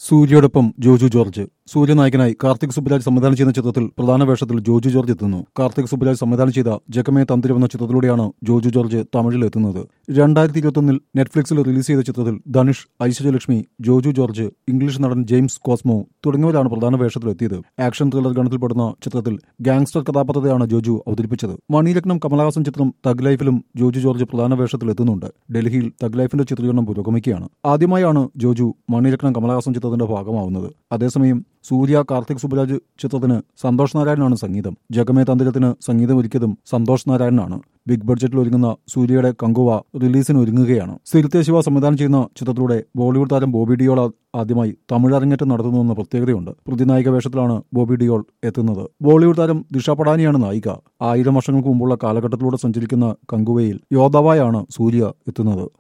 സൂര്യയോടൊപ്പം Joju George സൂര്യനായകനായി കാർത്തിക് സുബ്രാജ് സംവിധാനം ചെയ്യുന്ന ചിത്രത്തിൽ പ്രധാന വേഷത്തിൽ ജോജു ജോർജ് എത്തുന്നു കാർത്തിക് സുബ്രാജ് സംവിധാനം ചെയ്ത ജഗമേ തന്തിരം എന്ന ചിത്രത്തിലൂടെയാണ് ജോജു ജോർജ് തമിഴിൽ എത്തുന്നത് രണ്ടായിരത്തി ഇരുപത്തൊന്നിൽ നെറ്റ്ഫ്ലിക്സിൽ റിലീസ് ചെയ്ത ചിത്രത്തിൽ ധനുഷ് ഐശ്വര്യലക്ഷ്മി ജോജു ജോർജ് ഇംഗ്ലീഷ് നടൻ ജെയിംസ് കോസ്മോ തുടങ്ങിയവരാണ് പ്രധാന വേഷത്തിലെത്തിയത് ആക്ഷൻ ത്രില്ലർ ഗണത്തിൽപ്പെടുന്ന ചിത്രത്തിൽ ഗാങ്സ്റ്റർ കഥാപാത്രത്തെയാണ് ജോജു അവതരിപ്പിച്ചത് മണിരത്നം കമലഹാസൻ ചിത്രം തഗ് ലൈഫിലും ജോജു ജോർജ് പ്രധാന വേഷത്തിലെത്തുന്നുണ്ട് ഡൽഹിയിൽ തഗ് ലൈഫിന്റെ ചിത്രീകരണം പുരോഗമിക്കുകയാണ് ആദ്യമായാണ് ജോജു മണിരത്നം കമലഹാസൻ ചിത്രത്തിന്റെ ഭാഗമാവുന്നത് അതേസമയം സൂര്യ കാർത്തിക് സുബ്രാജ് ചിത്രത്തിന് സന്തോഷ് നാരായണനാണ് സംഗീതം ജഗമേ തന്തിരത്തിന് സംഗീതം ഒരുക്കിയതും സന്തോഷ് നാരായണനാണ് ബിഗ് ബഡ്ജറ്റിൽ ഒരുങ്ങുന്ന സൂര്യയുടെ കങ്കുവ റിലീസിന് ഒരുങ്ങുകയാണ് സിരിത്തെ ശിവ സംവിധാനം ചെയ്യുന്ന ചിത്രത്തിലൂടെ ബോളിവുഡ് താരം ബോബി ഡിയോൾ ആ- ആദ്യമായി തമിഴ് അരങ്ങേറ്റം നടത്തുന്നുവെന്ന പ്രത്യേകതയുണ്ട് പ്രതിനായിക വേഷത്തിലാണ് ബോബി ഡിയോൾ എത്തുന്നത് ബോളിവുഡ് താരം ദിഷ പടാനിയാണ് നായിക ആയിരം വർഷങ്ങൾക്ക് മുമ്പുള്ള കാലഘട്ടത്തിലൂടെ സഞ്ചരിക്കുന്ന കങ്കുവയിൽ യോദ്ധാവായാണ് സൂര്യ എത്തുന്നത്